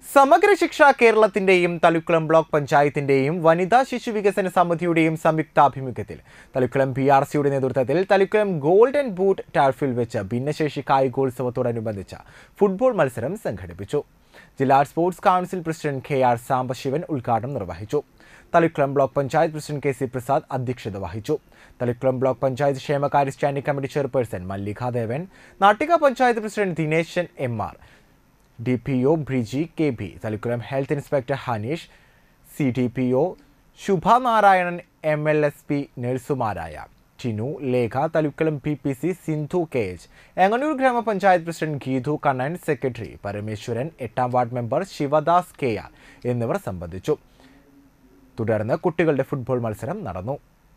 സമഗ്ര ശിക്ഷ കേരളത്തിന്റെയും തളിക്കുളം ബ്ലോക്ക് പഞ്ചായത്തിന്റെയും വനിതാ ശിശു വികസന സമിതിയുടെയും സംയുക്താഭിമുഖ്യത്തിൽ തളിക്കുളം ബി ആർ സിയുടെ നേതൃത്വത്തിൽ തളിക്കുളം ഗോൾഡൻ ബൂട്ട് ടാർഫിൽ വെച്ച് ഭിന്നശേഷി കായികോത്സവത്തോടനുബന്ധിച്ച് ഫുട്ബോൾ മത്സരം സംഘടിപ്പിച്ചു ജില്ലാ sports council president K R Sambasivan ഉദ്ഘാടനം നിർവഹിച്ചു Thalikulam block panchayat president K C Prasad അധ്യക്ഷത വഹിച്ചു തളിക്കുളം ബ്ലോക്ക് പഞ്ചായത്ത് ക്ഷേമകാര്യ standing committee chairperson Mallika Devan Nattika panchayat president Dineshan M R D P O Briji K B Thalikulam health inspector Haneesh C D P O Shubha Narayanan M L S P നഴ്സുമാരായ Tinu Lekha Thalikulam P P C Sindhu K H Enganoor ഗ്രാമപഞ്ചായത്ത് president Geethu Kannan secretary Parameswaran എട്ടാം ward member Shivadas K R എന്നിവർ സംബന്ധിച്ചു തുടർന്ന് കുട്ടികളുടെ football മത്സരം നടന്നു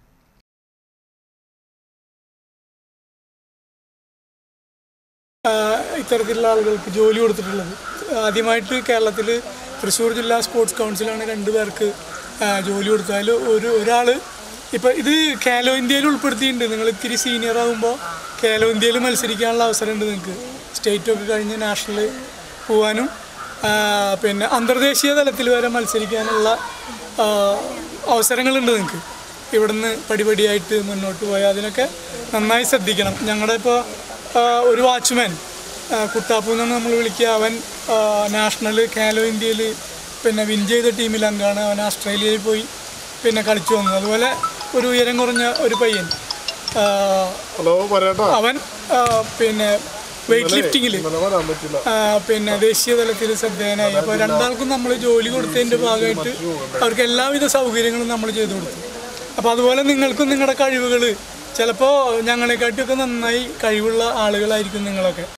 ഇത്തരത്തിലുള്ള ആളുകൾക്ക് ജോലി കൊടുത്തിട്ടുള്ളത് ആദ്യമായിട്ട് കേരളത്തിൽ തൃശ്ശൂർ ജില്ലാ സ്പോർട്സ് കൗൺസിലാണ് രണ്ട് പേർക്ക് ആ, ജോലി കൊടുത്തത് അതിൽ ഒരു ഒരാൾ ഇപ്പോൾ ഇത് കേലോ ഇന്ത്യയിൽ ഉൾപ്പെടുത്തിയിട്ടുണ്ട് നിങ്ങൾ ഇത്തിരി സീനിയർ ആകുമ്പോൾ കേലോ ഇന്ത്യയിൽ മത്സരിക്കാനുള്ള അവസരമുണ്ട് നിങ്ങൾക്ക് സ്റ്റേറ്റൊക്കെ കഴിഞ്ഞ് നാഷണൽ പോകാനും ആ, പിന്നെ അന്തർദേശീയ തലത്തിൽ വരെ മത്സരിക്കാനുള്ള ആ, അവസരങ്ങളുണ്ട് നിങ്ങൾക്ക് ഇവിടുന്ന് പടിപടിയായിട്ട് മുന്നോട്ട് പോയാൽ അതിനൊക്കെ നന്നായി ശ്രദ്ധിക്കണം ഞങ്ങളുടെ ഇപ്പോൾ ഒരു വാച്ച്മാൻ കുട്ടാപ്പു എന്നാണ് നമ്മൾ വിളിക്കുക അവൻ നാഷണൽ കേലോ ഇന്ത്യയിൽ പിന്നെ വിൻ ചെയ്ത ടീമിൽ അംഗമാണ് അവൻ ഓസ്ട്രേലിയയിൽ പോയി പിന്നെ കളിച്ചു വന്നത് അതുപോലെ ഒരു ഉയരം കുറഞ്ഞ ഒരു പയ്യൻ ആ, ഹലോ പറയട്ടാ അവൻ ആ, പിന്നെ വെയിറ്റ് ലിഫ്റ്റിങ്ങിൽ ഇന്നലെ വരാൻ പറ്റില്ല പിന്നെ ദേശീയ തലത്തിൽ ശ്രദ്ധേയനായി അപ്പോൾ രണ്ടാൾക്കും നമ്മൾ ജോലി കൊടുത്തതിൻ്റെ ഭാഗമായിട്ട് അവർക്ക് എല്ലാവിധ സൗകര്യങ്ങളും നമ്മൾ ചെയ്തു കൊടുത്തു അപ്പോൾ അതുപോലെ നിങ്ങൾക്കും നിങ്ങളുടെ കഴിവുകൾ ചിലപ്പോൾ ഞങ്ങളെക്കാട്ടിയൊക്കെ നന്നായി കഴിവുള്ള ആളുകളായിരിക്കും നിങ്ങളൊക്കെ